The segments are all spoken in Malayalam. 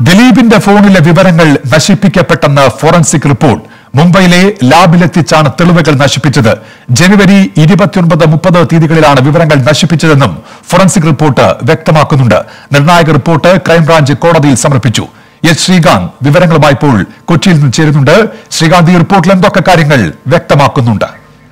ദിലീപിന്റെ ഫോണിലെ വിവരങ്ങൾ നശിപ്പിക്കപ്പെട്ടെന്ന് ഫോറൻസിക് റിപ്പോർട്ട് മുംബൈയിലെ ലാബിലെത്തിച്ചാണ് തെളിവുകൾ നശിപ്പിച്ചത് ജനുവരി ഇരുപത്തിയൊൻപത് മുപ്പത് തീയതികളിലാണ് വിവരങ്ങൾ നശിപ്പിച്ചതെന്നും ഫോറൻസിക് റിപ്പോർട്ട് വ്യക്തമാക്കുന്നുണ്ട് നിർണായക റിപ്പോർട്ട് ക്രൈംബ്രാഞ്ച് കോടതിയിൽ സമർപ്പിച്ചു എസ് ശ്രീകാന്ത് വിവരങ്ങളുമായി ഇപ്പോൾ കൊച്ചിയിൽ നിന്ന് ചേരുന്നുണ്ട് ശ്രീകാന്ത് ഈ റിപ്പോർട്ടിൽ എന്തൊക്കെ കാര്യങ്ങൾ വ്യക്തമാക്കുന്നുണ്ട്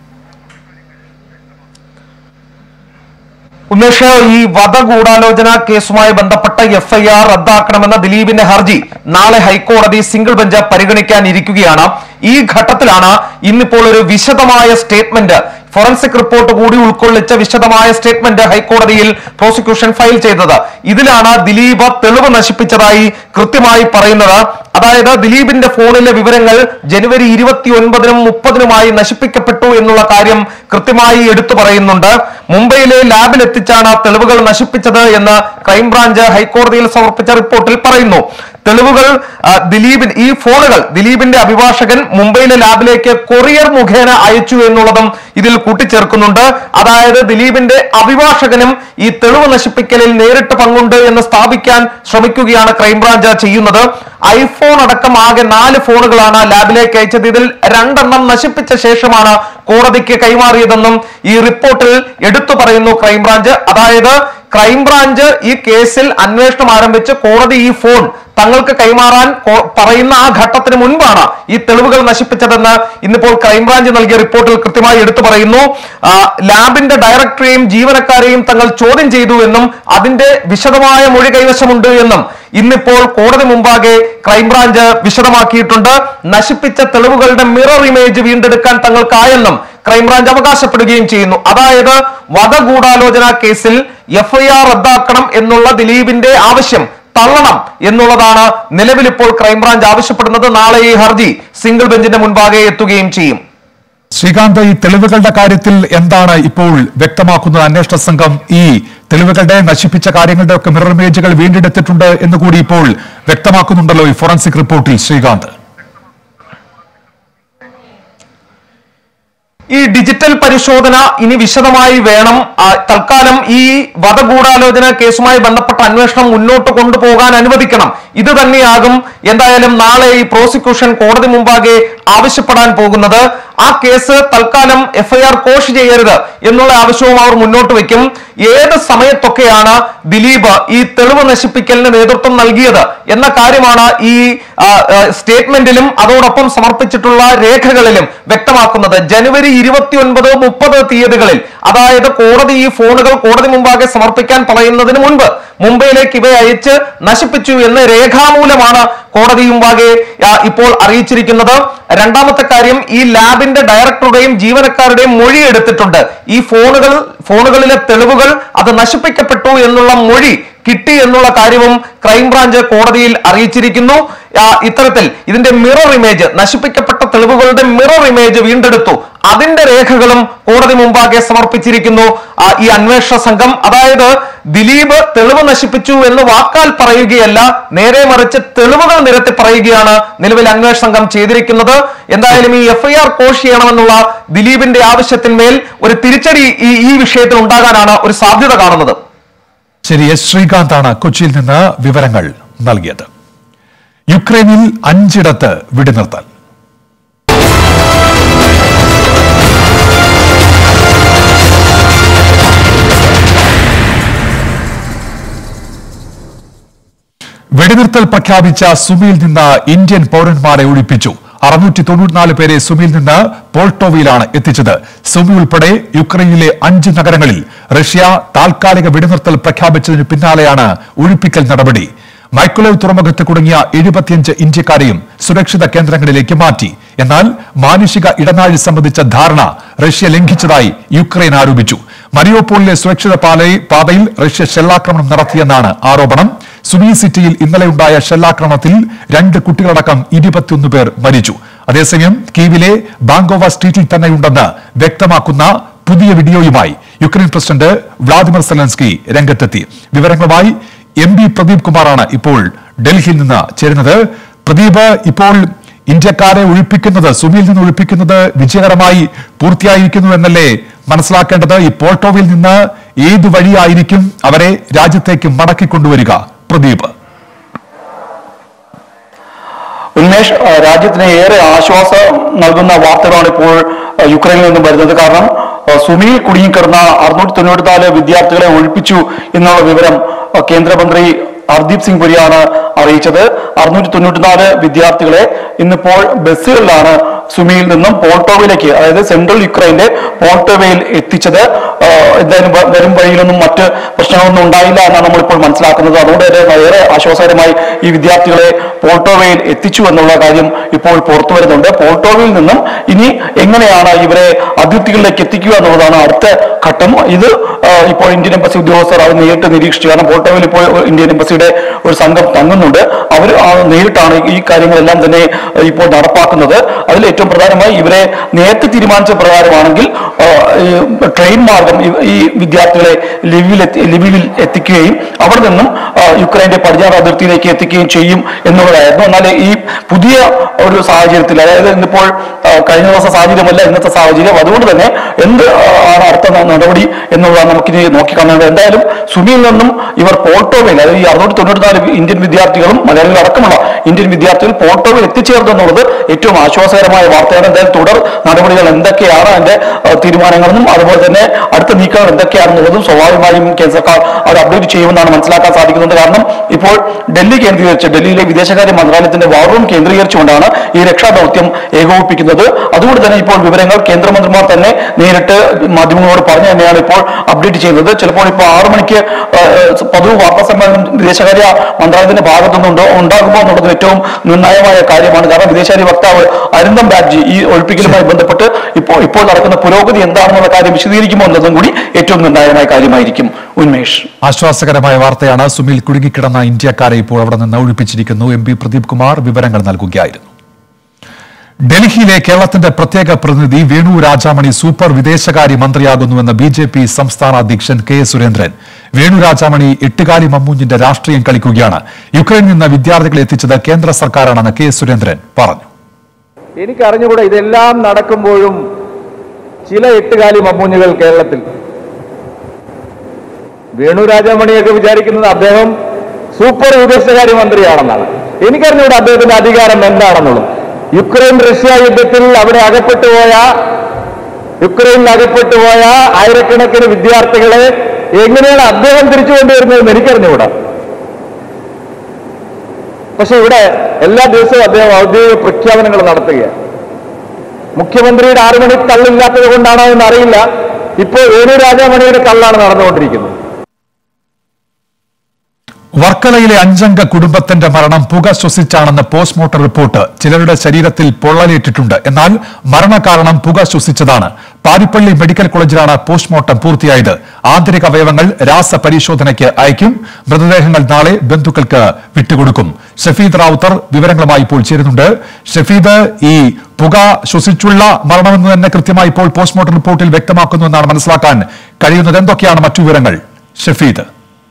ഉമേഷ് ഈ വധഗൂഢാലോചന കേസുമായി ബന്ധപ്പെട്ട എഫ്ഐആർ റദ്ദാക്കണമെന്ന ദിലീപിന്റെ ഹർജി നാളെ ഹൈക്കോടതി സിംഗിൾ ബെഞ്ച് പരിഗണിക്കാനിരിക്കുകയാണ് ഈ ഘട്ടത്തിലാണ് ഇന്നിപ്പോൾ ഒരു വിശദമായ സ്റ്റേറ്റ്മെന്റ് ഫോറൻസിക് റിപ്പോർട്ട് കൂടി ഉൾക്കൊള്ളിച്ച വിശദമായ സ്റ്റേറ്റ്മെന്റ് ഹൈക്കോടതിയിൽ പ്രോസിക്യൂഷൻ ഫയൽ ചെയ്തത് ഇതിലാണ് ദിലീപ് തെളിവ് നശിപ്പിച്ചതായി കൃത്യമായി പറയുന്നത് അതായത് ദിലീപിന്റെ ഫോണിലെ വിവരങ്ങൾ ജനുവരി ഇരുപത്തി ഒൻപതിനും മുപ്പതിനുമായി നശിപ്പിക്കപ്പെട്ടു എന്നുള്ള കാര്യം കൃത്യമായി എടുത്തു പറയുന്നുണ്ട് മുംബൈയിലെ ലാബിൽ എത്തിച്ചാണ് തെളിവുകൾ നശിപ്പിച്ചത് എന്ന് ക്രൈംബ്രാഞ്ച് ഹൈക്കോടതിയിൽ സമർപ്പിച്ച റിപ്പോർട്ടിൽ പറയുന്നു തെളിവുകൾ ആ, ദിലീപിൻ ഈ ഫോണുകൾ ദിലീപിന്റെ അഭിഭാഷകൻ മുംബൈയിലെ ലാബിലേക്ക് കൊറിയർ മുഖേന അയച്ചു എന്നുള്ളതും ഇതിൽ കൂട്ടിച്ചേർക്കുന്നുണ്ട് അതായത് ദിലീപിന്റെ അഭിഭാഷകനും ഈ തെളിവ് നശിപ്പിക്കലിൽ നേരിട്ട് പങ്കുണ്ട് എന്ന് സ്ഥാപിക്കാൻ ശ്രമിക്കുകയാണ് ക്രൈംബ്രാഞ്ച് ചെയ്യുന്നത് ഐഫോൺ അടക്കം ആകെ നാല് ഫോണുകളാണ് ലാബിലേക്ക് അയച്ചത് ഇതിൽ രണ്ടെണ്ണം നശിപ്പിച്ച ശേഷമാണ് കോടതിക്ക് കൈമാറിയതെന്നും ഈ റിപ്പോർട്ടിൽ എടുത്തു പറയുന്നു ക്രൈംബ്രാഞ്ച് അതായത് ക്രൈംബ്രാഞ്ച് ഈ കേസിൽ അന്വേഷണം ആരംഭിച്ച് കോടതി ഈ ഫോൺ തങ്ങൾക്ക് കൈമാറാൻ കോ- പറയുന്ന ആ ഘട്ടത്തിന് മുൻപാണ് ഈ തെളിവുകൾ നശിപ്പിച്ചതെന്ന് ഇന്നിപ്പോൾ ക്രൈംബ്രാഞ്ച് നൽകിയ റിപ്പോർട്ടിൽ കൃത്യമായി എടുത്തു പറയുന്നു ആ, ലാബിന്റെ ഡയറക്ടറെയും ജീവനക്കാരെയും തങ്ങൾ ചോദ്യം ചെയ്തു എന്നും അതിന്റെ വിശദമായ മൊഴി കൈവശമുണ്ട് എന്നും ഇന്നിപ്പോൾ കോടതി മുമ്പാകെ ക്രൈംബ്രാഞ്ച് വിശദമാക്കിയിട്ടുണ്ട് നശിപ്പിച്ച തെളിവുകളുടെ മിറർ ഇമേജ് വീണ്ടെടുക്കാൻ തങ്ങൾക്കായെന്നും ക്രൈംബ്രാഞ്ച് അവകാശപ്പെടുകയും ചെയ്യുന്നു അതായത് വധഗൂഢാലോചന കേസിൽ എഫ്ഐആർ റദ്ദാക്കണം എന്നുള്ള ദിലീപിന്റെ ആവശ്യം തള്ളണം എന്നുള്ളതാണ് നിലവിൽ ഇപ്പോൾ ക്രൈംബ്രാഞ്ച് ആവശ്യപ്പെടുന്നത് നാളെ ഈ ഹർജി സിംഗിൾ ബെഞ്ചിന്റെ മുൻപാകെ എത്തുകയും ചെയ്യും ശ്രീകാന്ത് ഈ തെളിവുകളുടെ കാര്യത്തിൽ എന്താണ് ഇപ്പോൾ വ്യക്തമാക്കുന്നത് അന്വേഷണ സംഘം ഈ തെളിവുകളുടെ നശിപ്പിച്ച കാര്യങ്ങളുടെ ഒക്കെ മിറർ ഇമേജുകൾ വീണ്ടെടുത്തിട്ടുണ്ട് എന്ന് കൂടി ഇപ്പോൾ വ്യക്തമാക്കുന്നുണ്ടല്ലോ ഈ ഫോറൻസിക് റിപ്പോർട്ടിൽ ശ്രീകാന്ത് ഈ ഡിജിറ്റൽ പരിശോധന ഇനി വിശദമായി വേണം ആ, തൽക്കാലം ഈ വധഗൂഢാലോചന കേസുമായി ബന്ധപ്പെട്ട അന്വേഷണം മുന്നോട്ട് കൊണ്ടുപോകാൻ അനുവദിക്കണം ഇത് തന്നെയാകും എന്തായാലും നാളെ ഈ പ്രോസിക്യൂഷൻ കോടതി മുമ്പാകെ ആവശ്യപ്പെടാൻ പോകുന്നത് ആ കേസ് തൽക്കാലം എഫ്ഐആർ കോഷ് ചെയ്യരുത് എന്നുള്ള ആവശ്യവും അവർ മുന്നോട്ട് വെക്കും ഏത് സമയത്തൊക്കെയാണ് ദിലീപ് ഈ തെളിവ് നശിപ്പിക്കലിന് നേതൃത്വം നൽകിയത് എന്ന കാര്യമാണ് ഈ ആ, ആ, സ്റ്റേറ്റ്മെന്റിലും അതോടൊപ്പം സമർപ്പിച്ചിട്ടുള്ള രേഖകളിലും വ്യക്തമാക്കുന്നത് ജനുവരി ഇരുപത്തിയൊൻപത് മുപ്പത് തീയതികളിൽ അതായത് കോടതി ഈ ഫോണുകൾ കോടതി മുമ്പാകെ സമർപ്പിക്കാൻ പറയുന്നതിന് മുൻപ് മുംബൈയിലേക്ക് ഇവ അയച്ച് നശിപ്പിച്ചു എന്ന് രേഖാമൂലമാണ് കോടതി മുമ്പാകെ ആ, ഇപ്പോൾ അറിയിച്ചിരിക്കുന്നത് രണ്ടാമത്തെ കാര്യം ഈ ലാബിന്റെ ഡയറക്ടറുടെയും ജീവനക്കാരുടെയും മൊഴി എടുത്തിട്ടുണ്ട് ഈ ഫോണുകൾ ഫോണുകളിലെ തെളിവുകൾ അത് നശിപ്പിക്കപ്പെട്ടു എന്നുള്ള മൊഴി കിട്ടി എന്നുള്ള കാര്യവും ക്രൈംബ്രാഞ്ച് കോടതിയിൽ അറിയിച്ചിരിക്കുന്നു ആ, ഇത്തരത്തിൽ ഇതിന്റെ മിറർ ഇമേജ് നശിപ്പിക്കപ്പെട്ട തെളിവുകളുടെ മിറർ ഇമേജ് വീണ്ടെടുത്തു അതിന്റെ രേഖകളും കോടതി മുമ്പാകെ സമർപ്പിച്ചിരിക്കുന്നു ആ, ഈ അന്വേഷണ സംഘം അതായത് ദിലീപ് തെളിവ് നശിപ്പിച്ചു എന്ന് വാക്കാൽ പറയുകയല്ല നേരെ മറിച്ച് തെളിവുകൾ നിരത്തി പറയുകയാണ് നിലവിൽ അന്വേഷണ സംഘം ചെയ്തിരിക്കുന്നത് എന്തായാലും ഈ എഫ്ഐആർ കോഷ് ചെയ്യണമെന്നുള്ള ദിലീപിന്റെ ആവശ്യത്തിന്മേൽ ഒരു തിരിച്ചടി ഈ ഈ വിഷയത്തിൽ ഉണ്ടാകാനാണ് ഒരു സാധ്യത കാണുന്നത് ശരി എസ് ശ്രീകാന്താണ് കൊച്ചിയിൽ നിന്ന് വിവരങ്ങൾ നൽകിയത് യുക്രൈനിൽ അഞ്ചിടത്ത് വെടിനിർത്തൽ വെടിനിർത്തൽ പ്രഖ്യാപിച്ച സുമിയിൽ നിന്ന് ഇന്ത്യൻ പൗരന്മാരെ ഒഴിപ്പിച്ചു അറുന്നൂറ്റി തൊണ്ണൂറ്റിനാല് പേരെ സുമിയിൽ നിന്ന് പോൾട്ടോവയിലാണ് എത്തിച്ചത് സുമി ഉൾപ്പെടെ യുക്രൈനിലെ അഞ്ച് നഗരങ്ങളിൽ റഷ്യ താൽക്കാലിക വെടിനിർത്തൽ പ്രഖ്യാപിച്ചതിന് പിന്നാലെയാണ് ഒഴിപ്പിക്കൽ നടപടി മൈക്കുലേവ് തുറമുഖത്ത് കുടുങ്ങിയ എഴുപത്തിയഞ്ച് ഇന്ത്യക്കാരെയും സുരക്ഷിത കേന്ദ്രങ്ങളിലേക്ക് മാറ്റി എന്നാൽ മാനുഷിക ഇടനാഴി സംബന്ധിച്ച ധാരണ റഷ്യ ലംഘിച്ചതായി യുക്രൈൻ ആരോപിച്ചു മരിയോപോളിലെ സുരക്ഷിത പാലയി- പാതയിൽ റഷ്യ ഷെല്ലാക്രമണം നടത്തിയെന്നാണ് ആരോപണം സുമി സിറ്റിയിൽ ഇന്നലെയുണ്ടായ ഷെല്ലാക്രമണത്തിൽ രണ്ട് കുട്ടികളടക്കം ഇരുപത്തിയൊന്ന് പേർ മരിച്ചു അതേസമയം കീവിലെ ബാങ്കോവ സ്ട്രീറ്റിൽ തന്നെയുണ്ടെന്ന് വ്യക്തമാക്കുന്ന പുതിയ വീഡിയോയുമായി യുക്രൈൻ പ്രസിഡന്റ് വ്ളാദിമിർ സെലൻസ്കി രംഗത്തെത്തി വിവരങ്ങളുമായി എം പി പ്രദീപ് കുമാറാണ് ഇപ്പോൾ ഡൽഹിയിൽ നിന്ന് ചേരുന്നത് പ്രദീപ് ഇപ്പോൾ ഇന്ത്യക്കാരെ ഒഴിപ്പിക്കുന്നത് സുമിയിൽ നിന്ന് ഒഴിപ്പിക്കുന്നത് വിജയകരമായി പൂർത്തിയായിരിക്കുന്നു എന്നല്ലേ മനസ്സിലാക്കേണ്ടത് ഈ പോർട്ടോവിൽ നിന്ന് ഏതു വഴിയായിരിക്കും അവരെ രാജ്യത്തേക്ക് മടക്കിക്കൊണ്ടുവരിക പ്രദീപ് ഉന്മേഷ് ആ, രാജ്യത്തിന് ഏറെ ആശ്വാസം നൽകുന്ന വാർത്തകളാണ് ഇപ്പോൾ ആ, യുക്രൈനിൽ നിന്നും വരുന്നത് കാരണം ആ, സുമിയിൽ കുടുങ്ങിക്കിടന്ന അറുന്നൂറ്റി തൊണ്ണൂറ്റിനാല് വിദ്യാർത്ഥികളെ ഒഴിപ്പിച്ചു എന്നുള്ള വിവരം ആ, കേന്ദ്രമന്ത്രി ഹർദീപ് സിംഗ് പുരിയാണ് അറിയിച്ചത് അറുന്നൂറ്റി തൊണ്ണൂറ്റിനാല് വിദ്യാർത്ഥികളെ ഇന്നിപ്പോൾ ബസ്സുകളിലാണ് സുമിയിൽ നിന്നും പോൾട്ടോവയിലേക്ക് അതായത് സെൻട്രൽ യുക്രൈന്റെ പോൾട്ടോവയിൽ എത്തിച്ചത് ആ, എന്തായാലും വ- വരും വഴിയിലൊന്നും മറ്റ് പ്രശ്നങ്ങളൊന്നും ഉണ്ടായില്ല എന്നാണ് നമ്മളിപ്പോൾ മനസ്സിലാക്കുന്നത് അതുകൊണ്ട് തന്നെ ഏറെ ആശ്വാസകരമായി ഈ വിദ്യാർത്ഥികളെ പോൾട്ടോവയിൽ എത്തിച്ചു എന്നുള്ള കാര്യം ഇപ്പോൾ പുറത്തു വരുന്നുണ്ട് പോൾട്ടോവയിൽ നിന്നും ഇനി എങ്ങനെയാണ് ഇവരെ അതിർത്തികളിലേക്ക് എത്തിക്കുക എന്നുള്ളതാണ് അടുത്ത ഘട്ടം ഇത് ആ, ഇപ്പോൾ ഇന്ത്യൻ എംബസി ഉദ്യോഗസ്ഥർ അത് നേരിട്ട് നിരീക്ഷിച്ചു കാരണം പോൾട്ടോവയിൽ ഇപ്പോൾ ഇന്ത്യൻ എംബസിയുടെ ഒരു സംഘം തങ്ങുന്നുണ്ട് അവർ നേരിട്ടാണ് ഈ കാര്യങ്ങളെല്ലാം തന്നെ ആ, ഇപ്പോൾ നടപ്പാക്കുന്നത് അതിൽ ഏറ്റവും പ്രധാനമായി ഇവരെ നേരത്തെ തീരുമാനിച്ച പ്രകാരമാണെങ്കിൽ ആ, ഈ ട്രെയിൻ മാർഗം ഈ- ഈ വിദ്യാർത്ഥികളെ ലിവിൽ എത്തി ലിവിൽ എത്തിക്കുകയും അവിടെ നിന്നും ആ, യുക്രൈന്റെ പടിഞ്ഞാറ് അതിർത്തിയിലേക്ക് എത്തിക്കുകയും ചെയ്യും എന്നുള്ളതായിരുന്നു എന്നാൽ ഈ പുതിയ ഒരു സാഹചര്യത്തിൽ അതായത് ഇന്നിപ്പോൾ ആ, കഴിഞ്ഞ ദിവസം സാഹചര്യമല്ല ഇന്നത്തെ സാഹചര്യം അതുകൊണ്ട് തന്നെ എന്ത് ആ, ആണ് അടുത്ത ന- നടപടി എന്നുള്ളതാണ് നമുക്കിനി നോക്കിക്കാണുന്നത് എന്തായാലും സുമിയിൽ നിന്നും ഇവർ പോർട്ടോവയിൽ അതായത് ഈ അറുന്നൂറ്റി തൊണ്ണൂറ്റിനാല് ഇന്ത്യൻ വിദ്യാർത്ഥികളും മലയാളികൾ അടക്കമുള്ള ഇന്ത്യൻ വിദ്യാർത്ഥികൾ പോർട്ടോവയിൽ എത്തിച്ചേർന്നു എന്നുള്ളത് ഏറ്റവും ആശ്വാസകരമായ വാർത്തയാണ് എന്തായാലും തുടർ നടപടികൾ എന്തൊക്കെയാണ് അതിന്റെ ആ, തീരുമാനങ്ങളെന്നും അതുപോലെ തന്നെ അടുത്ത നീക്കങ്ങൾ എന്തൊക്കെയാണെന്നുള്ളതും സ്വാഭാവികമായും കേന്ദ്ര സർക്കാർ അത് അപ്ഡേറ്റ് ചെയ്യുമെന്നാണ് മനസ്സിലാക്കാൻ സാധിക്കുന്നത് കാരണം ഇപ്പോൾ ഡൽഹി കേന്ദ്രീകരിച്ച് ഡൽഹിയിലെ വിദേശകാര്യ മന്ത്രാലയത്തിന്റെ വാർ റൂം കേന്ദ്രീകരിച്ചുകൊണ്ടാണ് ഈ രക്ഷാദൗത്യം ഏകോപിപ്പിക്കുന്നത് അതുകൊണ്ട് തന്നെ ഇപ്പോൾ വിവരങ്ങൾ കേന്ദ്രമന്ത്രിമാർ തന്നെ നേരിട്ട് മാധ്യമങ്ങളോട് പറഞ്ഞു തന്നെയാണ് ഇപ്പോൾ അപ്ഡേറ്റ് ചെയ്യുന്നത് ചിലപ്പോൾ ഇപ്പോൾ ആറു മണിക്ക് ആ, പതിവ് വാർത്താ സമ്മേളനം വിദേശകാര്യ മന്ത്രാലയത്തിന്റെ ഭാഗത്തുനിന്നുണ്ടോ ഉണ്ടാകുമോ എന്നുള്ളത് ഏറ്റവും നിർണായകമായ കാര്യമാണ് കാരണം വിദേശകാര്യ വക്താവ് അരിന്ദം ബാഗ്ജി ഈ ഒഴിപ്പിക്കലുമായി ബന്ധപ്പെട്ട് ഇപ്പോൾ ഇപ്പോൾ നടക്കുന്ന പുരോഗതി എന്താണെന്നുള്ള കാര്യം വിശദീകരിക്കുമോ എന്നതും കൂടി ഏറ്റവും നിർണായകമായ കാര്യമായിരിക്കും ഉന്മേഷ് ആശ്വാസകരമായ വാർത്തയാണ് സുമിൽ കുടുങ്ങിക്കിടന്ന ഇന്ത്യക്കാരെ ഇപ്പോൾ അവിടെ നിന്ന് ഒഴിപ്പിച്ചിരിക്കുന്നു എം പി പ്രദീപ് കുമാർ വിവരങ്ങൾ നൽകുകയായിരുന്നു ഡൽഹിയിലെ കേരളത്തിന്റെ പ്രത്യേക പ്രതിനിധി വേണു രാജാമണി സൂപ്പർ വിദേശകാര്യ മന്ത്രിയാകുന്നുവെന്ന് ബി ജെ പി സംസ്ഥാന അധ്യക്ഷൻ കെ സുരേന്ദ്രൻ വേണു രാജാമണി എട്ടുകാലി മമ്മൂഞ്ഞിന്റെ രാഷ്ട്രീയം കളിക്കുകയാണ് യുക്രൈനിൽ നിന്ന് വിദ്യാർത്ഥികളെ എത്തിച്ചത് കേന്ദ്ര സർക്കാരാണെന്ന് കെ സുരേന്ദ്രൻ പറഞ്ഞു എനിക്കറിഞ്ഞുകൂടെ ഇതെല്ലാം നടക്കുമ്പോഴും ചില എട്ടുകാലി മമ്മൂഞ്ഞുകൾ കേരളത്തിൽ വേണു രാജാമണിയൊക്കെ വിചാരിക്കുന്നത് അദ്ദേഹം സൂപ്പർ വിദേശകാര്യ മന്ത്രിയാണെന്നാണ് എനിക്കറിഞ്ഞുകൂടെ അദ്ദേഹത്തിന്റെ അധികാരം എന്താണെന്നുള്ളത് യുക്രൈൻ റഷ്യ യുദ്ധത്തിൽ അവിടെ അകപ്പെട്ടുപോയ യുക്രൈനിൽ അകപ്പെട്ടുപോയ ആയിരക്കണക്കിന് വിദ്യാർത്ഥികളെ എങ്ങനെയാണ് അദ്ദേഹം തിരിച്ചു കൊണ്ടുവരുന്നതെന്ന് എനിക്കറിഞ്ഞുകൂടാ പക്ഷെ ഇവിടെ എല്ലാ ദിവസവും അദ്ദേഹം ഔദ്യോഗിക പ്രഖ്യാപനങ്ങൾ നടത്തുകയാണ് മുഖ്യമന്ത്രിയുടെ ആറു മണി തള്ളില്ലാത്തത് കൊണ്ടാണോ എന്ന് അറിയില്ല ഇപ്പോൾ വേണു രാജാമണിയുടെ തള്ളാണ് നടന്നുകൊണ്ടിരിക്കുന്നത് വർക്കലയിലെ അഞ്ചംഗ കുടുംബത്തിന്റെ മരണം പുക ശ്വസിച്ചാണെന്ന് പോസ്റ്റ്മോർട്ടം റിപ്പോർട്ട് ചിലരുടെ ശരീരത്തിൽ പൊള്ളലേറ്റിട്ടുണ്ട് എന്നാൽ മരണകാരണം പുക ശ്വസിച്ചതാണ് പാരിപ്പള്ളി മെഡിക്കൽ കോളേജിലാണ് പോസ്റ്റ്മോർട്ടം പൂർത്തിയായത് ആന്തരിക അവയവങ്ങൾ രാസപരിശോധനയ്ക്ക് അയക്കും മൃതദേഹങ്ങൾ നാളെ ബന്ധുക്കൾക്ക് വിട്ടുകൊടുക്കും ഷഫീദ് റാവുത്തർ വിവരങ്ങളുമായി ഇപ്പോൾ ചേരുന്നുണ്ട് ഷഫീദ് ഈ പുക ശ്വസിച്ചുള്ള മരണമെന്ന് തന്നെ കൃത്യമായി ഇപ്പോൾ പോസ്റ്റ്മോർട്ടം റിപ്പോർട്ടിൽ വ്യക്തമാക്കുന്നു എന്നാണ് മനസ്സിലാക്കാൻ കഴിയുന്നത് എന്തൊക്കെയാണ് മറ്റു വിവരങ്ങൾ ഷഫീദ്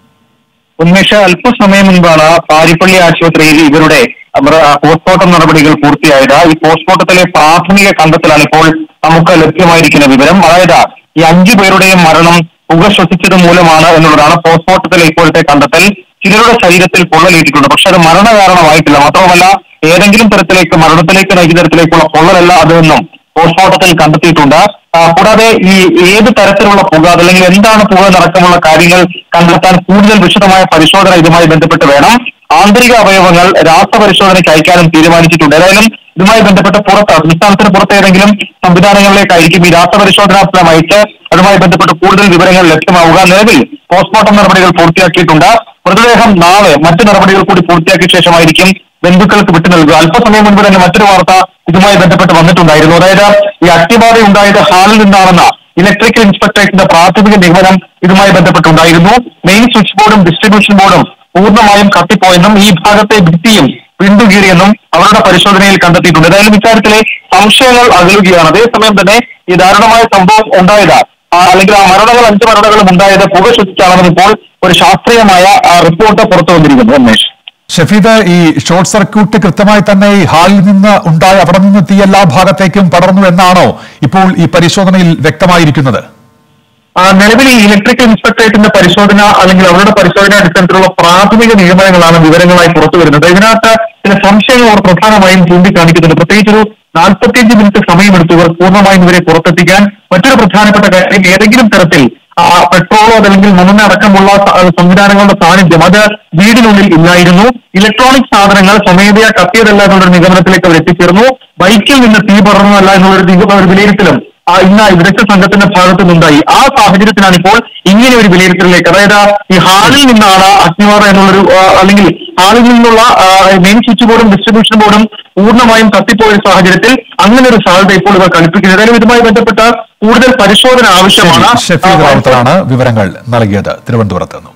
ഉന്മേഷ അല്പസമയം മുൻപാണ് പാരിപ്പള്ളി ആശുപത്രിയിൽ ഇവരുടെ മൃ- പോസ്റ്റ്മോർട്ടം നടപടികൾ പൂർത്തിയായത് ഈ പോസ്റ്റ്മോർട്ടത്തിലെ പ്രാഥമിക കണ്ടെത്തലാണ് ഇപ്പോൾ നമുക്ക് ലഭ്യമായിരിക്കുന്ന വിവരം അതായത് ഈ അഞ്ചു പേരുടെയും മരണം പുക ശ്വസിച്ചത് മൂലമാണ് എന്നുള്ളതാണ് പോസ്റ്റ്മോർട്ടത്തിലെ ഇപ്പോഴത്തെ കണ്ടെത്തൽ ചിലരുടെ ശരീരത്തിൽ പൊള്ളലേറ്റിട്ടുണ്ട് പക്ഷെ അത് മരണകാരണമായിട്ടില്ല മാത്രമല്ല ഏതെങ്കിലും തരത്തിലേക്ക് മരണത്തിലേക്ക് നയിക്കുന്ന തരത്തിലേക്കുള്ള പൊള്ളലല്ല അതെന്നും പോസ്റ്റ്മോർട്ടത്തിൽ കണ്ടെത്തിയിട്ടുണ്ട് ആ, കൂടാതെ ഈ ഏത് തരത്തിലുള്ള പുക അതല്ലെങ്കിൽ എന്താണ് പുക എന്നടക്കമുള്ള കാര്യങ്ങൾ കണ്ടെത്താൻ കൂടുതൽ വിശദമായ പരിശോധന ഇതുമായി ബന്ധപ്പെട്ട് വേണം ആന്തരിക അവയവങ്ങൾ രാസപരിശോധനയ്ക്ക് അയക്കാനും തീരുമാനിച്ചിട്ടുണ്ട് ഏതായാലും ഇതുമായി ബന്ധപ്പെട്ട് പുറത്ത് സംസ്ഥാനത്തിന് പുറത്ത് ഏതെങ്കിലും സംവിധാനങ്ങളിലേക്കായിരിക്കും ഈ രാസപരിശോധനാ ഫലം അയച്ച് അതുമായി ബന്ധപ്പെട്ട് കൂടുതൽ വിവരങ്ങൾ ലഭ്യമാവുക നിലവിൽ പോസ്റ്റ്മോർട്ടം നടപടികൾ പൂർത്തിയാക്കിയിട്ടുണ്ട് മൃതദേഹം നാളെ മറ്റ് നടപടികൾ കൂടി പൂർത്തിയാക്കിയ ശേഷമായിരിക്കും ബന്ധുക്കൾക്ക് വിട്ടു നൽകുക അല്പസമയം മുൻപ് തന്നെ മറ്റൊരു വാർത്ത ഇതുമായി ബന്ധപ്പെട്ട് വന്നിട്ടുണ്ടായിരുന്നു അതായത് ഈ അട്ടിബാധ ഉണ്ടായത് ഹാളിൽ നിന്നാണെന്ന ഇലക്ട്രിക്കൽ ഇൻസ്പെക്ടറേറ്റിന്റെ പ്രാഥമിക നിഗമനം ഇതുമായി ബന്ധപ്പെട്ടുണ്ടായിരുന്നു മെയിൻ സ്വിച്ച് ബോർഡും ഡിസ്ട്രിബ്യൂഷൻ ബോർഡും പൂർണ്ണമായും കത്തിപ്പോയെന്നും ഈ ഭാഗത്തെ ഭിത്തിയും പിന്തുകീറിയെന്നും അവരുടെ പരിശോധനയിൽ കണ്ടെത്തിയിട്ടുണ്ട് ഏതായാലും ഇക്കാര്യത്തിലെ സംശയങ്ങൾ അകലുകയാണ് അതേസമയം തന്നെ ഈ ദാരുണമായ സംഭവം ഉണ്ടായത് ആ, അല്ലെങ്കിൽ ആ മരണങ്ങൾ അഞ്ച് മരണങ്ങളും ഉണ്ടായത് പുക ശ്വസിച്ചാണെന്നും ഇപ്പോൾ ഒരു ശാസ്ത്രീയമായ ആ, റിപ്പോർട്ട് പുറത്തു വന്നിരിക്കുന്നു രമേശ് ഷഫീദ് ഈ ഷോർട്ട് സർക്യൂട്ട് കൃത്യമായി തന്നെ ഈ ഹാളിൽ നിന്ന് ഉണ്ടായ അവിടെ നിന്ന് തീ എല്ലാ ഭാഗത്തേക്കും പടർന്നു എന്നാണോ ഇപ്പോൾ ഈ പരിശോധനയിൽ വ്യക്തമായിരിക്കുന്നത് ആ, നിലവിൽ ഈ ഇലക്ട്രിക്കൽ ഇൻസ്പെക്ടറേറ്റിന്റെ പരിശോധന അല്ലെങ്കിൽ അവരുടെ പരിശോധന അടിസ്ഥാനത്തിലുള്ള പ്രാഥമിക നിഗമനങ്ങളാണ് വിവരങ്ങളായി പുറത്തു വരുന്നത് ഇതിനകത്ത് ചില സംശയങ്ങൾ അവർ പ്രധാനമായും ചൂണ്ടിക്കാണിക്കുന്നുണ്ട് പ്രത്യേകിച്ച് ഒരു നാൽപ്പത്തിയഞ്ച് മിനിറ്റ് സമയമെടുത്തു ഇവർ പൂർണ്ണമായും ഇവരെ പുറത്തെത്തിക്കാൻ മറ്റൊരു പ്രധാനപ്പെട്ട കാര്യം ഏതെങ്കിലും തരത്തിൽ ആ പെട്രോളോ അതല്ലെങ്കിൽ മണ്ണെണ്ണ അടക്കമുള്ള സ- സംവിധാനങ്ങളുടെ സാന്നിധ്യം അത് വീടിനുള്ളിൽ ഇല്ലായിരുന്നു ഇലക്ട്രോണിക് സാധനങ്ങൾ സ്വമേധയാ കത്തിയതല്ല എന്നുള്ളൊരു നിഗമനത്തിലേക്ക് അവർ എത്തിച്ചേർന്നു ബൈക്കിൽ നിന്ന് തീ പടർന്നതല്ല എന്നുള്ളൊരു നിഗ- ഒരു വിലയിരുത്തലും ആ ഇന്ന് വിദഗ്ധ സംഘത്തിന്റെ ഭാഗത്തു നിന്നുണ്ടായി ആ സാഹചര്യത്തിലാണ് ഇപ്പോൾ ഇങ്ങനെ ഒരു വിലയിരുത്തലിലേക്ക് അതായത് ഈ ഹാളിൽ നിന്നാണ് അഗ്നിവാദം എന്നുള്ളൊരു ആ, അല്ലെങ്കിൽ ഹാളിൽ നിന്നുള്ള മെയിൻ സ്വിച്ച് ബോർഡും ഡിസ്ട്രിബ്യൂഷൻ ബോർഡും പൂർണ്ണമായും കത്തിപ്പോയ സാഹചര്യത്തിൽ അങ്ങനെ ഒരു സാധ്യത ഇപ്പോൾ ഇവർ കൽപ്പിക്കുന്നത് ഏതായാലും ഇതുമായി ബന്ധപ്പെട്ട കൂടുതൽ പരിശോധന ആവശ്യമാണ് ഷഫീദ് ആ, റാവുത്തറാണ് വിവരങ്ങൾ നൽകിയത് തിരുവനന്തപുരത്ത് നിന്നും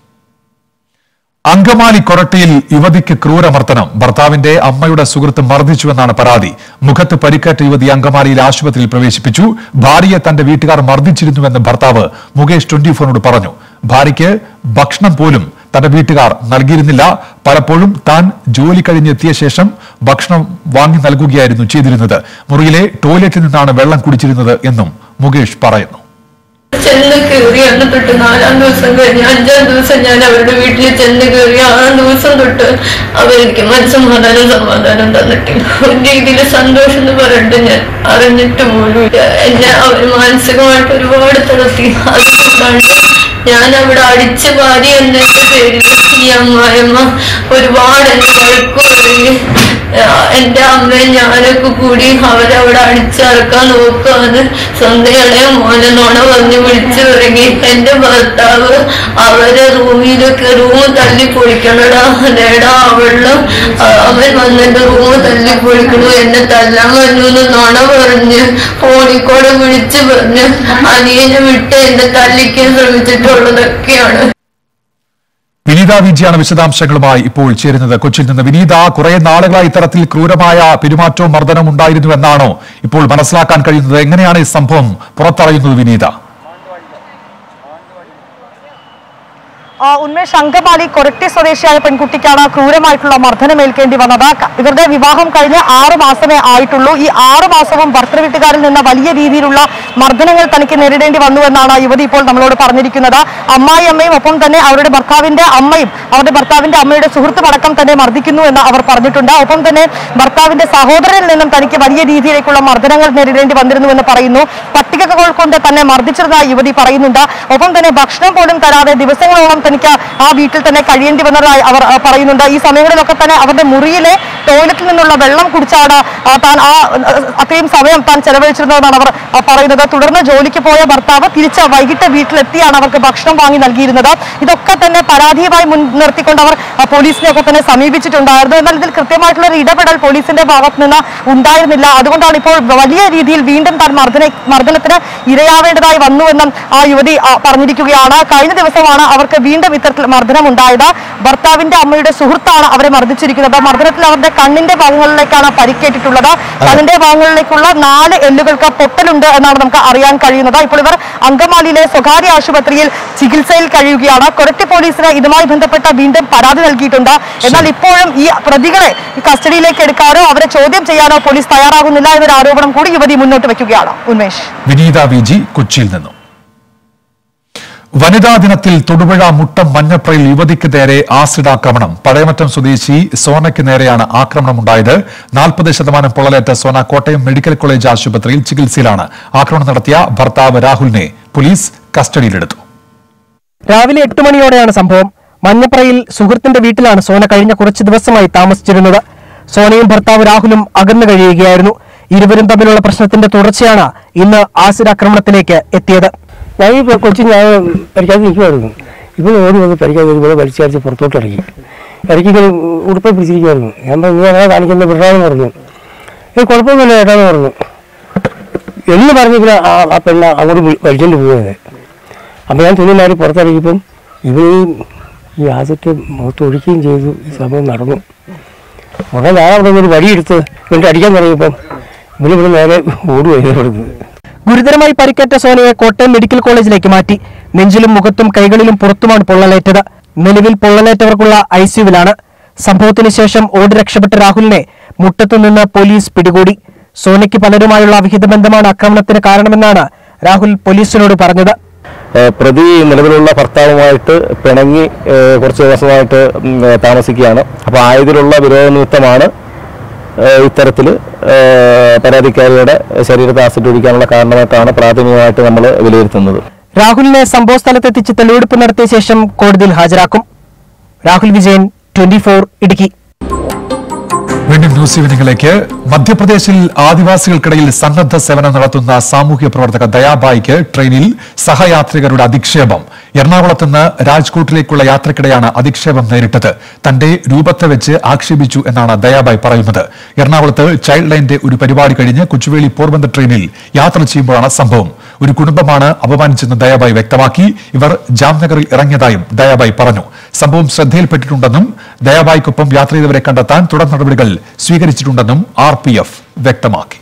അങ്കമാലി കൊരട്ടിയിൽ യുവതിക്ക് ക്രൂരമർദ്ദനം ഭർത്താവിന്റെ അമ്മയുടെ സുഹൃത്ത് മർദ്ദിച്ചുവെന്നാണ് പരാതി മുഖത്ത് പരിക്കേറ്റ യുവതി അങ്കമാലിയിൽ ആശുപത്രിയിൽ പ്രവേശിപ്പിച്ചു ഭാര്യയെ തന്റെ വീട്ടുകാർ മർദ്ദിച്ചിരുന്നുവെന്ന് ഭർത്താവ് മുകേഷ് ട്വന്റി ഫോറിനോട് പറഞ്ഞു ഭാര്യയ്ക്ക് ഭക്ഷണം പോലും തന്റെ വീട്ടുകാർ നൽകിയിരുന്നില്ല പലപ്പോഴും താൻ ജോലി കഴിഞ്ഞെത്തിയ ശേഷം ഭക്ഷണം വാങ്ങി നൽകുകയായിരുന്നു ചെയ്തിരുന്നത് മുറിയിലെ ടോയ്ലറ്റിൽ നിന്നാണ് വെള്ളം കുടിച്ചിരുന്നത് എന്നും മുകേഷ് പറയുന്നു ചെന്ന് കയറി അന്ന് തൊട്ട് നാലാം ദിവസം കഴിഞ്ഞ് അഞ്ചാം ദിവസം ഞാൻ അവരുടെ വീട്ടിൽ ചെന്ന് കയറി ആറാം ദിവസം തൊട്ട് അവർക്ക് മനസ്സമാധാനം സമാധാനം തന്നിട്ടില്ല ഒരു രീതിയിൽ സന്തോഷം എന്ന് പറഞ്ഞിട്ട് ഞാൻ അറിഞ്ഞിട്ട് പോലും ഇല്ല. എന്നെ അവർ മാനസികമായിട്ട് ഒരുപാട് തളർത്തി അതുകൊണ്ടാണ് ഞാൻ അവിടെ അടിച്ച ഭാര്യ എന്നതിന്റെ പേരിൽ ഈ അമ്മായിയമ്മ ഒരുപാട് എന്നെ വഴക്കു പറയും എന്റെ അമ്മയും ഞാനൊക്കെ കൂടി അവരവിടെ അടിച്ചിറക്കാൻ നോക്കുകയാണ് സ്വന്തം ഇളയ മോനെ നുണ പറഞ്ഞ് വിളിച്ചു തുടങ്ങി എന്റെ ഭർത്താവ് അവരെ റൂമിലൊക്കെ റൂം തല്ലി പൊളിക്കണടാ നേടാ അവളും അവൻ വന്നെന്റെ റൂം തല്ലി പൊളിക്കണു എന്നെ തല്ലാൻ വന്നു എന്ന് നുണ പറഞ്ഞ് ഫോണിക്കൂടെ വിളിച്ചു പറഞ്ഞ് അനിയനെ വിട്ട് എന്നെ തല്ലിക്കാൻ ശ്രമിച്ചിട്ടുള്ളതൊക്കെയാണ് വിനീത വിജയാണ് വിശദാംശങ്ങളുമായി ഇപ്പോൾ ചേരുന്നത് കൊച്ചിയിൽ നിന്ന് വിനീത കുറെ നാളുകളായി ഇത്തരത്തിൽ ക്രൂരമായ പെരുമാറ്റവും മർദ്ദനവും ഉണ്ടായിരുന്നു എന്നാണോ ഇപ്പോൾ മനസ്സിലാക്കാൻ കഴിയുന്നത് എങ്ങനെയാണ് ഈ സംഭവം പുറത്തറിയുന്നത് വിനീത ആ, ഉന്മേഷ് അങ്കമാലി കൊരട്ടി സ്വദേശിയായ പെൺകുട്ടിക്കാണ് ക്രൂരമായിട്ടുള്ള മർദ്ദനമേൽക്കേണ്ടി വന്നത് ക- ഇവരുടെ വിവാഹം കഴിഞ്ഞ് ആറു മാസമേ ആയിട്ടുള്ളൂ ഈ ആറു മാസവും ഭർത്തൃവീട്ടുകാരിൽ നിന്ന് വലിയ രീതിയിലുള്ള മർദ്ദനങ്ങൾ തനിക്ക് നേരിടേണ്ടി വന്നുവെന്നാണ് യുവതി ഇപ്പോൾ നമ്മളോട് പറഞ്ഞിരിക്കുന്നത് അമ്മായി അമ്മയും ഒപ്പം തന്നെ അവരുടെ ഭർത്താവിന്റെ അമ്മയും അവരുടെ ഭർത്താവിന്റെ അമ്മയുടെ സുഹൃത്തും അടക്കം തന്നെ മർദ്ദിക്കുന്നു എന്ന് അവർ പറഞ്ഞിട്ടുണ്ട് ഒപ്പം തന്നെ ഭർത്താവിന്റെ സഹോദരനിൽ നിന്നും തനിക്ക് വലിയ രീതിയിലേക്കുള്ള മർദ്ദനങ്ങൾ നേരിടേണ്ടി വന്നിരുന്നുവെന്ന് പറയുന്നു പട്ടികകൾ കൊണ്ട് തന്നെ മർദ്ദിച്ചതായി യുവതി പറയുന്നുണ്ട് ഒപ്പം തന്നെ ഭക്ഷണം പോലും തരാതെ ദിവസങ്ങളോളം തനിക്ക് ആ വീട്ടിൽ തന്നെ കഴിയേണ്ടി വന്നതായി അവർ ആ, പറയുന്നുണ്ട് ഈ സമയങ്ങളിലൊക്കെ തന്നെ അവരുടെ മുറിയിലെ ടോയ്ലറ്റിൽ നിന്നുള്ള വെള്ളം കുടിച്ചാണ് ആ, താൻ ആ ആ, അത്രയും സമയം താൻ ചെലവഴിച്ചിരുന്നതെന്നാണ് അവർ ആ, പറയുന്നത് തുടർന്ന് ജോലിക്ക് പോയ ഭർത്താവ് തിരിച്ച് വൈകിട്ട് വീട്ടിലെത്തിയാണ് അവർക്ക് ഭക്ഷണം വാങ്ങി നൽകിയിരുന്നത് ഇതൊക്കെ തന്നെ പരാതിയുമായി മുൻനിർത്തിക്കൊണ്ട് അവർ ആ, പോലീസിനെയൊക്കെ തന്നെ സമീപിച്ചിട്ടുണ്ടായിരുന്നു എന്നാൽ ഇതിൽ കൃത്യമായിട്ടുള്ള ഒരു ഇടപെടൽ പോലീസിന്റെ ഭാഗത്ത് നിന്ന് ഉണ്ടായിരുന്നില്ല അതുകൊണ്ടാണ് ഇപ്പോൾ വലിയ രീതിയിൽ വീണ്ടും താൻ മർദ്ദന മർദ്ദനത്തിന് ഇരയാവേണ്ടതായി വന്നുവെന്നും ആ യുവതി ആ, പറഞ്ഞിരിക്കുകയാണ് കഴിഞ്ഞ ദിവസമാണ് അവർക്ക് വീണ്ടും ഇത്തരത്തിൽ മർദ്ദനം ഉണ്ടായത് ഭർത്താവിന്റെ അമ്മയുടെ സുഹൃത്താണ് അവരെ മർദ്ദിച്ചിരിക്കുന്നത് മർദ്ദനത്തിൽ അവരുടെ കണ്ണിന്റെ ഭാഗങ്ങളിലേക്കാണ് പരിക്കേറ്റിട്ടുള്ളത് കണ്ണിന്റെ ഭാഗങ്ങളിലേക്കുള്ള നാല് എല്ലുകൾക്ക് പൊട്ടലുണ്ട് എന്നാണ് നമുക്ക് അറിയാൻ കഴിയുന്നത് ഇപ്പോൾ ഇവർ അങ്കമാലിയിലെ സ്വകാര്യ ആശുപത്രിയിൽ ചികിത്സയിൽ കഴിയുകയാണ് കൊരട്ടി പോലീസിന് ഇതുമായി ബന്ധപ്പെട്ട വീണ്ടും പരാതി നൽകിയിട്ടുണ്ട് എന്നാൽ ഇപ്പോഴും ഈ പ്രതികളെ കസ്റ്റഡിയിലേക്ക് എടുക്കാനോ അവരെ ചോദ്യം ചെയ്യാനോ പോലീസ് തയ്യാറാകുന്നില്ല എന്നൊരു ആരോപണം കൂടി യുവതി മുന്നോട്ട് വെക്കുകയാണ് ഉന്മേഷ് വിനീത വി ജി കൊച്ചിയിൽ നിന്നും വനിതാ ദിനത്തിൽ തൊടുപുഴ മുട്ടം മഞ്ഞപ്രയിൽ യുവതിക്ക് നേരെ ആസിഡ് ആക്രമണം പഴയമറ്റം സ്വദേശി സോനയ്ക്ക് നേരെയാണ് ആക്രമണമുണ്ടായത് നാൽപ്പത് ശതമാനം പൊള്ളലേറ്റ സോന കോട്ടയം മെഡിക്കൽ കോളേജ് ആശുപത്രിയിൽ ചികിത്സയിലാണ് ആക്രമണം നടത്തിയ ഭർത്താവ് രാഹുലിനെ പോലീസ് കസ്റ്റഡിയിലെടുത്തു രാവിലെ എട്ട് മണിയോടെയാണ് സംഭവം മഞ്ഞപ്രയിൽ സുഹൃത്തിന്റെ വീട്ടിലാണ് സോന കഴിഞ്ഞ കുറച്ച് ദിവസമായി താമസിച്ചിരുന്നത് സോനയും ഭർത്താവ് രാഹുലും അകന്നു കഴിയുകയായിരുന്നു ഇരുവരും തമ്മിലുള്ള പ്രശ്നത്തിന്റെ തുടർച്ചയാണ് ഇന്ന് ആസിഡ് ആക്രമണത്തിലേക്ക് എത്തിയത് ഞാൻ ഈ കൊച്ചു ഞാൻ പരിക്കാതെ നിൽക്കുമായിരുന്നു ഇപ്പോൾ ഓടി വന്ന് പരിക്കാതെ ഇവിടെ വലിച്ചടിച്ച് പുറത്തോട്ട് ഇറങ്ങി ഇറക്കി ഇങ്ങനെ ഉടുപ്പ പിടിച്ചിരിക്കുമായിരുന്നു ഞാൻ പറഞ്ഞു "നീ അങ്ങനെ കാണിക്കുന്ന വിടാന്ന് പറഞ്ഞു ഏ കുഴപ്പമൊന്നുമില്ല ഏട്ടാന്ന് പറഞ്ഞു എന്ന് പറഞ്ഞിങ്ങനെ ആ ആ പെണ്ണ അങ്ങോട്ട് വി- വലിച്ചോണ്ട് പോയത് അപ്പോൾ ഞാൻ തുണി മാറി പുറത്തിറങ്ങിയപ്പം ഇവർ ഈ ആസിറ്റ് മുഖത്ത് ഒഴിക്കുകയും ചെയ്തു ഈ സംഭവം നടന്നു ഉടനെ ഞാൻ അവിടെ നിന്ന് ഒരു വടിയെടുത്ത് ഇവൻ്റെ അടിക്കാൻ തുടങ്ങിയപ്പം ഇവനിവിടെ നേരെ ഓടുകയാണ് ഇവിടുന്ന് ഗുരുതരമായി പരിക്കേറ്റ സോനയെ കോട്ടയം മെഡിക്കൽ കോളേജിലേക്ക് മാറ്റി നെഞ്ചിലും മുഖത്തും കൈകളിലും പുറത്തുമാണ് പൊള്ളലേറ്റത് നിലവിൽ പൊള്ളലേറ്റവർക്കുള്ള ഐസിയുവിലാണ് സംഭവത്തിന് ശേഷം ഓടി രക്ഷപ്പെട്ട രാഹുലിനെ മുട്ടത്തു നിന്ന് പോലീസ് പിടികൂടി സോനയ്ക്ക് പലരുമായുള്ള അവിഹിത ബന്ധമാണ് ആക്രമണത്തിന് കാരണമെന്നാണ് രാഹുൽ പോലീസിനോട് പറഞ്ഞത് ഏഹ് പ്രതി നിലവിലുള്ള ഭർത്താവുമായിട്ട് പിണങ്ങി ഏഹ് കുറച്ച് ദിവസമായിട്ട് ഉം, ഏഹ് താമസിക്കുകയാണ് അപ്പോൾ ആയതിലുള്ള വിരോധ നിമിത്തമാണ് ഏഹ് ഇത്തരത്തിൽ ഏഹ് പരാതിക്കാരിയുടെ ശരീരത്തെ ആസിഡ് ഒഴിക്കാനുള്ള കാരണമായിട്ടാണ് പ്രാഥമികമായിട്ട് നമ്മൾ വിലയിരുത്തുന്നത് രാഹുലിനെ സംഭവസ്ഥലത്തെത്തിച്ച് തെളിവെടുപ്പ് നടത്തിയ ശേഷം കോടതിയിൽ ഹാജരാക്കും രാഹുൽ വിജയൻ ട്വന്റി ഇടുക്കി വീണ്ടും ന്യൂസ് ഈവനിംഗിലേക്ക് മധ്യപ്രദേശിൽ ആദിവാസികൾക്കിടയിൽ സന്നദ്ധ സേവനം നടത്തുന്ന സാമൂഹ്യ പ്രവർത്തക ദയാബായിക്ക് ട്രെയിനിൽ സഹയാത്രികരുടെ അധിക്ഷേപം എറണാകുളത്ത് നിന്ന് രാജ്കോട്ടിലേക്കുള്ള യാത്രക്കിടെയാണ് അധിക്ഷേപം നേരിട്ടത് തന്റെ രൂപത്തെ വെച്ച് ആക്ഷേപിച്ചു എന്നാണ് ദയാബായ് പറയുന്നത് എറണാകുളത്ത് ചൈൽഡ് ലൈന്റെ ഒരു പരിപാടി കഴിഞ്ഞ് കൊച്ചുവേളി പോർബന്ദർ ട്രെയിനിൽ യാത്ര ചെയ്യുമ്പോഴാണ് സംഭവം ഒരു കുടുംബമാണ് അപമാനിച്ചെന്ന് ദയാബായ് വ്യക്തമാക്കി ഇവർ ജാംനഗറിൽ ഇറങ്ങിയതായും ദയാബായ് പറഞ്ഞു സംഭവം ശ്രദ്ധയിൽപ്പെട്ടിട്ടുണ്ടെന്നും ദയാബായ്ക്കൊപ്പം യാത്ര ചെയ്തവരെ കണ്ടെത്താൻ തുടർ നടപടികൾ സ്വീകരിച്ചിട്ടുണ്ടെന്നും ആർ പി എഫ് വ്യക്തമാക്കി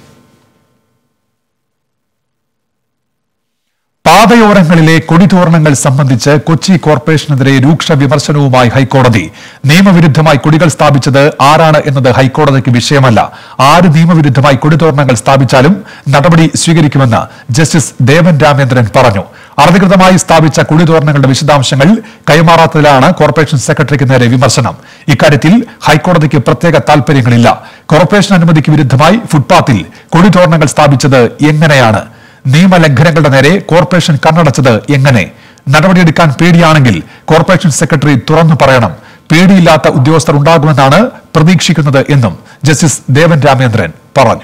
പാതയോരങ്ങളിലെ കൊടിതോരണങ്ങൾ സംബന്ധിച്ച് കൊച്ചി കോർപ്പറേഷനെതിരെ രൂക്ഷ വിമർശനവുമായി ഹൈക്കോടതി നിയമവിരുദ്ധമായി കൊടികൾ സ്ഥാപിച്ചത് ആരാണ് എന്നത് ഹൈക്കോടതിക്ക് വിഷയമല്ല ആര് നിയമവിരുദ്ധമായി കൊടിതോരണങ്ങൾ സ്ഥാപിച്ചാലും നടപടി സ്വീകരിക്കുമെന്ന് ജസ്റ്റിസ് ദേവൻ രാമേന്ദ്രൻ പറഞ്ഞു അനധികൃതമായി സ്ഥാപിച്ച കൊടിതോരണങ്ങളുടെ വിശദാംശങ്ങൾ കൈമാറാത്തതിലാണ് കോർപ്പറേഷൻ സെക്രട്ടറിക്ക് നേരെ വിമർശനം ഇക്കാര്യത്തിൽ ഹൈക്കോടതിക്ക് പ്രത്യേക താൽപര്യങ്ങളില്ല കോർപ്പറേഷൻ അനുമതിക്ക് വിരുദ്ധമായി ഫുട്പാത്തിൽ കൊടിതോരണങ്ങൾ സ്ഥാപിച്ചത് എങ്ങനെയാണ് നിയമലംഘനങ്ങളുടെ നേരെ കോർപ്പറേഷൻ കണ്ണടച്ചത് എങ്ങനെ നടപടിയെടുക്കാൻ പേടിയാണെങ്കിൽ കോർപ്പറേഷൻ സെക്രട്ടറി തുറന്നു പറയണം പേടിയില്ലാത്ത ഉദ്യോഗസ്ഥർ ഉണ്ടാകുമെന്നാണ് പ്രതീക്ഷിക്കുന്നത് എന്നും ജസ്റ്റിസ് ദേവൻ രാമേന്ദ്രൻ പറഞ്ഞു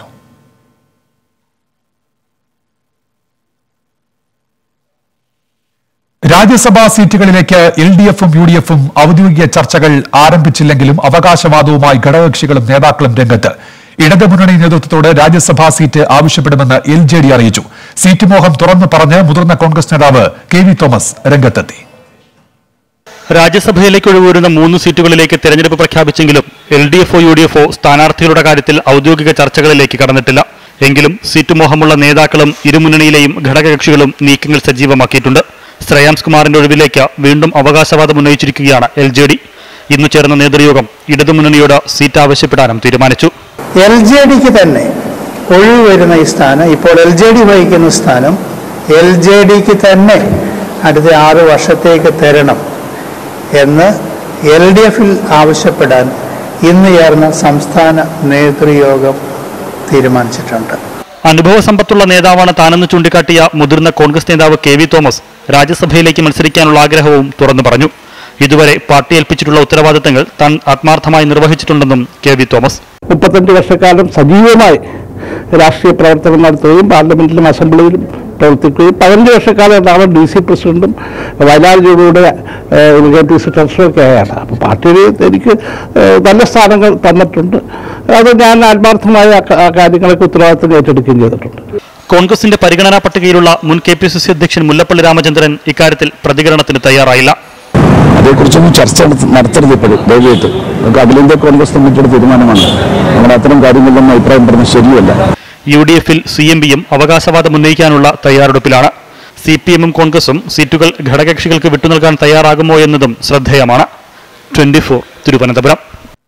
രാജ്യസഭാ സീറ്റുകളിലേക്ക് എൽ ഡി എഫും യു ഡി എഫും ഔദ്യോഗിക ചർച്ചകൾ ആരംഭിച്ചില്ലെങ്കിലും അവകാശവാദവുമായി ഘടകകക്ഷികളും നേതാക്കളും രംഗത്ത് ഇടതുമുന്നണി നേതൃത്വത്തോട് രാജ്യസഭാ സീറ്റ് ആവശ്യപ്പെടുമെന്ന് എൽ ജെ ഡി അറിയിച്ചു സീറ്റ് മോഹം തുറന്നു പറഞ്ഞ് മുതിർന്ന കോൺഗ്രസ് നേതാവ് കെ വി തോമസ് രംഗത്തെത്തി രാജ്യസഭയിലേക്ക് ഒഴിവൂരുന്ന മൂന്ന് സീറ്റുകളിലേക്ക് തെരഞ്ഞെടുപ്പ് പ്രഖ്യാപിച്ചെങ്കിലും എൽ ഡി എഫോ യു ഡി എഫോ സ്ഥാനാർത്ഥികളുടെ കാര്യത്തിൽ ഔദ്യോഗിക ചർച്ചകളിലേക്ക് കടന്നിട്ടില്ല എങ്കിലും സീറ്റ് മോഹമുള്ള നേതാക്കളും ഇരുമുന്നണിയിലെയും ഘടകകക്ഷികളും നീക്കങ്ങൾ സജീവമാക്കിയിട്ടുണ്ട് ശ്രേയാംസ് കുമാറിന്റെ ഒഴിവിലേക്ക് വീണ്ടും അവകാശവാദം ഉന്നയിച്ചിരിക്കുകയാണ് എൽ ജെ ഡി ഇന്ന് ചേർന്ന നേതൃയോഗം ഇടതുമുന്നണിയോട് സീറ്റ് ആവശ്യപ്പെടാനും തീരുമാനിച്ചു എൽ ജെ ഡിക്ക് തന്നെ ഒഴിവ് വരുന്ന ഈ സ്ഥാനം ഇപ്പോൾ എൽ ജെ ഡി വഹിക്കുന്ന സ്ഥാനം എൽ ജെ ഡിക്ക് തന്നെ അടുത്ത ആറ് വർഷത്തേക്ക് തരണം എന്ന് എൽ ഡി എഫിൽ ആവശ്യപ്പെടാൻ ഇന്ന് ചേർന്ന സംസ്ഥാന നേതൃയോഗം തീരുമാനിച്ചിട്ടുണ്ട് അനുഭവ സമ്പത്തുള്ള നേതാവാണ് താനെന്ന് ചൂണ്ടിക്കാട്ടിയ മുതിർന്ന കോൺഗ്രസ് നേതാവ് കെ വി തോമസ് രാജ്യസഭയിലേക്ക് മത്സരിക്കാനുള്ള ആഗ്രഹവും തുറന്നു പറഞ്ഞു ഇതുവരെ പാർട്ടി ഏൽപ്പിച്ചിട്ടുള്ള ഉത്തരവാദിത്തങ്ങൾ താൻ ആത്മാർത്ഥമായി നിർവഹിച്ചിട്ടുണ്ടെന്നും കെ വി തോമസ് മുപ്പത്തഞ്ച് വർഷക്കാലം സജീവമായി രാഷ്ട്രീയ പ്രവർത്തനം നടത്തുകയും പാർലമെന്റിലും അസംബ്ലിയിലും പ്രവർത്തിക്കുകയും പതിനഞ്ച് വർഷക്കാലം എറണാകുളം ഡി സി പ്രസിഡന്റും വയനാട് ജില്ലയുടെ കെ പി സി ട്രഷറൊക്കെ ആയാണ് അപ്പോൾ പാർട്ടിയിൽ എനിക്ക് ഏഹ്, നല്ല സ്ഥാനങ്ങൾ തന്നിട്ടുണ്ട് അത് ഞാൻ ആത്മാർത്ഥമായ ആ ക- ആ കാര്യങ്ങളൊക്കെ ഉത്തരവാദിത്തം ഏറ്റെടുക്കുകയും ചെയ്തിട്ടുണ്ട് കോൺഗ്രസിന്റെ പരിഗണനാ പട്ടികയിലുള്ള മുൻ കെ പി സി സി അധ്യക്ഷൻ മുല്ലപ്പള്ളി രാമചന്ദ്രൻ ഇക്കാര്യത്തിൽ പ്രതികരണത്തിന് തയ്യാറായില്ല അതേക്കുറിച്ചൊന്നും ചർച്ച നടത്ത- നടത്തരുത് ഇപ്പോഴും ധൈര്യമായിട്ട് നമുക്ക് അഖിലേന്ത്യാ കോൺഗ്രസ് കമ്മിറ്റിയുടെ തീരുമാനമാണ് നമ്മൾ അത്തരം കാര്യങ്ങളിലൊന്നും അഭിപ്രായം പറഞ്ഞത് ശരിയല്ല യു ഡി എഫിൽ സി എം പിയും അവകാശവാദം ഉന്നയിക്കാനുള്ള തയ്യാറെടുപ്പിലാണ് സി പി എമ്മും കോൺഗ്രസും സീറ്റുകൾ ഘടകകക്ഷികൾക്ക് വിട്ടുനൽകാൻ തയ്യാറാകുമോ എന്നതും ശ്രദ്ധേയമാണ് twenty Thiruvananthapuram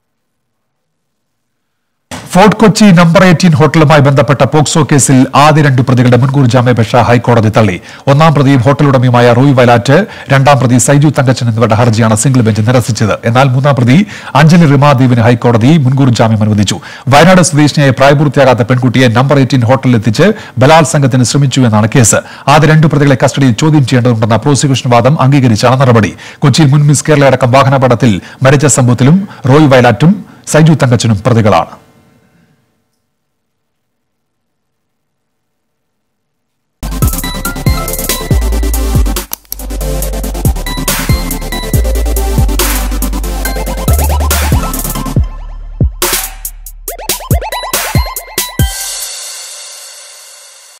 fort Kochi number eighteen ഹോട്ടലുമായി ബന്ധപ്പെട്ട പോക്സോ കേസിൽ ആദ്യ രണ്ട് പ്രതികളുടെ മുൻകൂർ ജാമ്യാപേക്ഷ ഹൈക്കോടതി തള്ളി ഒന്നാം പ്രതിയും ഹോട്ടൽ ഉടമയുമായ റോയ് വയലാറ്റ് രണ്ടാം പ്രതി സൈജു തങ്കച്ചൻ എന്നിവരുടെ ഹർജിയാണ് സിംഗിൾ ബെഞ്ച് നിരസിച്ചത് എന്നാൽ മൂന്നാം പ്രതി അഞ്ജലി റിമാദീപിന് ഹൈക്കോടതി മുൻകൂർ ജാമ്യം അനുവദിച്ചു വയനാട് സ്വദേശിനിയായ പ്രായപൂർത്തിയാകാത്ത പെൺകുട്ടിയെ നമ്പർ എയ്റ്റീൻ ഹോട്ടലിൽ എത്തിച്ച് ബലാത്സംഗത്തിന് ശ്രമിച്ചു എന്നാണ് കേസ് ആദ്യ രണ്ട് പ്രതികളെ കസ്റ്റഡിയിൽ ചോദ്യം ചെയ്യേണ്ടതുണ്ടെന്ന പ്രോസിക്യൂഷൻ വാദം അംഗീകരിച്ചാണ് നടപടി കൊച്ചിയിൽ മുൻ മിസ് കേരള അടക്കം വാഹനാപകടത്തിൽ മരിച്ച സംഭവത്തിലും റോയ് വയലാറ്റും സൈജു തങ്കച്ചനും പ്രതികളാണ്